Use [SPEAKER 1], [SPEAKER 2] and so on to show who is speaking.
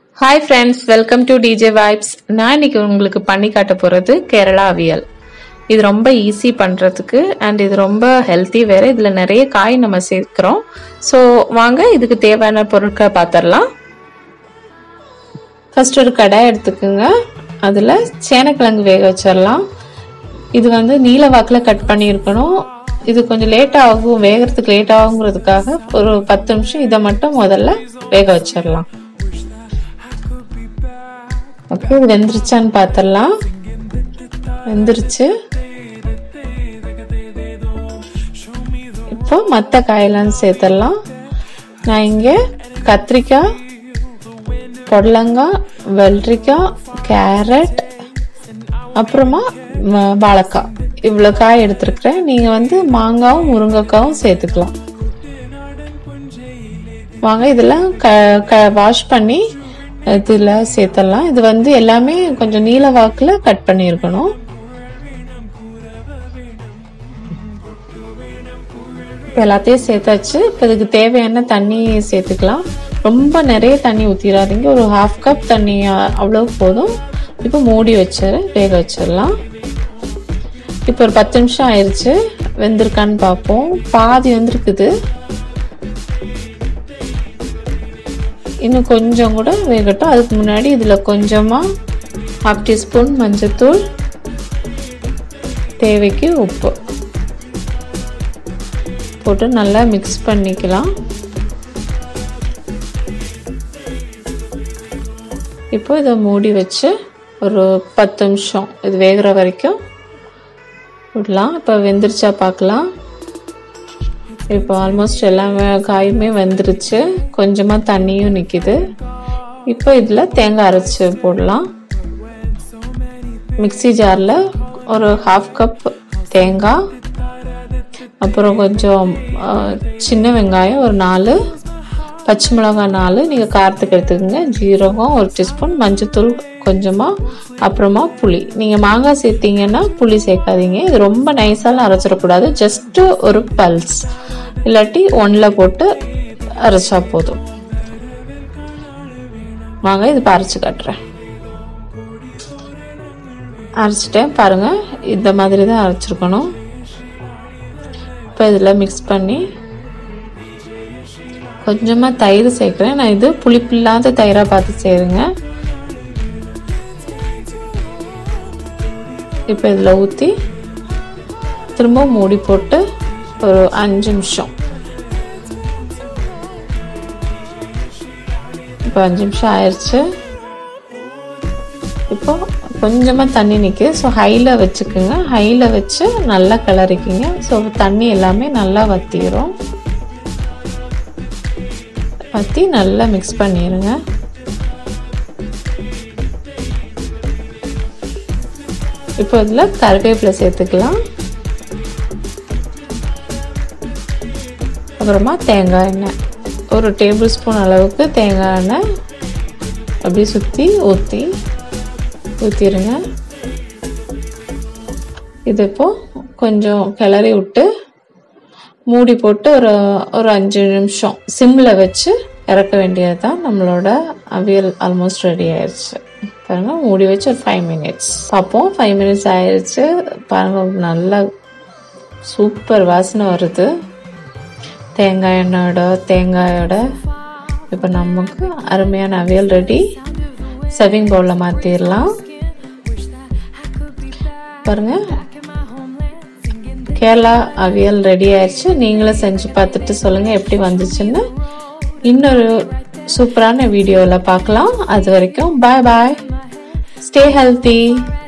[SPEAKER 1] hi friends welcome to DJ vibes நான் இன்னைக்கு உங்களுக்கு பண்ணி காட்ட போகிறது கேரளா அவியல் இது ரொம்ப ஈஸி பண்ணுறதுக்கு அண்ட் இது ரொம்ப ஹெல்த்தி வேறு இதில் நிறைய காய் நம்ம சேர்க்குறோம் ஸோ வாங்க இதுக்கு தேவையான பொருட்களை பார்த்துடலாம் ஃபர்ஸ்ட் ஒரு கடாய் எடுத்துக்கோங்க அதில் சேனக்கிழங்கு வேக வச்சிடலாம் இது வந்து நீல வாக்கில் கட் பண்ணியிருக்கணும் இது கொஞ்சம் லேட் ஆகும் வேகிறதுக்கு லேட் ஆகுங்கிறதுக்காக ஒரு பத்து நிமிஷம் இதை மட்டும் முதல்ல வேக வச்சிடலாம் ஓகே இது வெந்துருச்சான்னு பார்த்துடலாம் வெந்துருச்சு இப்போ மற்ற காயெல்லாம் சேர்த்துடலாம் நான் இங்கே கத்திரிக்காய் பொடலங்காய் வெள்ளரிக்காய் கேரட் அப்புறமா வாழைக்காய் இவ்வளோ காய் எடுத்துருக்குறேன் நீங்கள் வந்து மாங்காவும் முருங்கைக்காவும் சேர்த்துக்கலாம் வாங்க இதெல்லாம் க க வாஷ் பண்ணி இதில் சேர்த்துடலாம் இது வந்து எல்லாமே கொஞ்சம் நீல வாக்கில் கட் பண்ணியிருக்கணும் இப்போ எல்லாத்தையும் சேர்த்தாச்சு இப்போ இதுக்கு தேவையான தண்ணி சேர்த்துக்கலாம் ரொம்ப நிறைய தண்ணி ஊற்றிடாதீங்க ஒரு ஹாஃப் கப் தண்ணி அவ்வளோ போதும் இப்போ மூடி வச்சு வேக வச்சிடலாம் இப்போ ஒரு பத்து நிமிஷம் ஆயிடுச்சு வெந்திருக்கான்னு பார்ப்போம் பாதி வந்துருக்குது இன்னும் கொஞ்சம் கூட வேகட்டும் அதுக்கு முன்னாடி இதில் கொஞ்சமாக ஹாஃப் டீஸ்பூன் மஞ்சத்தூள் தேவைக்கு உப்பு போட்டு நல்லா மிக்ஸ் பண்ணிக்கலாம் இப்போ இதை மூடி வச்சு ஒரு பத்து நிமிஷம் இது வேகிற வரைக்கும் விடலாம் இப்போ வெந்துருச்சா பார்க்கலாம் இப்போ ஆல்மோஸ்ட் எல்லாமே காயுமே வெந்துருச்சு கொஞ்சமாக தண்ணியும் நிற்கிது இப்போ இதில் தேங்காய் அரைச்சி போடலாம் மிக்சி ஜாரில் ஒரு ஹாஃப் கப் தேங்காய் அப்புறம் கொஞ்சம் சின்ன வெங்காயம் ஒரு நாலு பச்சை மிளகாய் நாலு நீங்கள் காரத்துக்கு எடுத்துக்கோங்க ஜீரகம் ஒரு டீஸ்பூன் மஞ்சத்தூள் கொஞ்சமாக அப்புறமா புளி நீங்கள் மாங்காய் சேர்த்தீங்கன்னா புளி சேர்க்காதீங்க இது ரொம்ப நைஸாலாம் அரைச்சிடக்கூடாது ஜஸ்ட்டு ஒரு பல்ஸ் இல்லாட்டி ஒன்றில் போட்டு அரைச்சா போதும் வாங்க இது அரைச்சி காட்டுறேன் அரைச்சிட்டேன் பாருங்கள் இந்த மாதிரி தான் அரைச்சிருக்கணும் இப்போ இதில் மிக்ஸ் பண்ணி கொஞ்சமாக தயிர் சேர்க்குறேன் நான் இது புளிப்பு இல்லாத தயிராக பார்த்து சேருங்க இப்போ இதில் ஊற்றி திரும்ப மூடி போட்டு ஒரு அஞ்சு நிமிஷம் இப்போ அஞ்சு நிமிஷம் ஆயிடுச்சு இப்போ கொஞ்சமாக தண்ணி நிற்கிது ஸோ ஹையில் வச்சுக்கோங்க ஹையில் வச்சு நல்லா கிளறிக்கிங்க ஸோ தண்ணி எல்லாமே நல்லா வற்றிடும் வற்றி நல்லா மிக்ஸ் பண்ணிடுங்க இப்போ இதில் கருவேப்பிலை சேர்த்துக்கலாம் அப்புறமா தேங்காய் எண்ணெய் ஒரு டேபிள் ஸ்பூன் அளவுக்கு தேங்காய் எண்ணெய் அப்படியே சுற்றி ஊற்றி ஊற்றிடுங்க இது இப்போ கொஞ்சம் கிளறி விட்டு மூடி போட்டு ஒரு ஒரு அஞ்சு நிமிஷம் சிம்மில் வச்சு இறக்க வேண்டியது தான் நம்மளோட அவியல் ஆல்மோஸ்ட் ரெடி ஆயிடுச்சு பாருங்க மூடி வச்சு ஒரு ஃபைவ் மினிட்ஸ் பார்ப்போம் ஃபைவ் மினிட்ஸ் ஆயிடுச்சு பாருங்க நல்லா சூப்பர் வாசனை வருது தேங்காய் எண்ணெயோட தேங்காயோட இப்போ நமக்கு அருமையான அவியல் ரெடி சர்விங் பவுலில் மாற்றிடலாம் பாருங்க கேரளா அவியல் ரெடி ஆயிடுச்சு நீங்களும் செஞ்சு பார்த்துட்டு சொல்லுங்கள் எப்படி வந்துச்சுன்னு இன்னொரு சூப்பரான வீடியோவில் பார்க்கலாம் அது வரைக்கும் பாய் பாய் ஸ்டே ஹெல்த்தி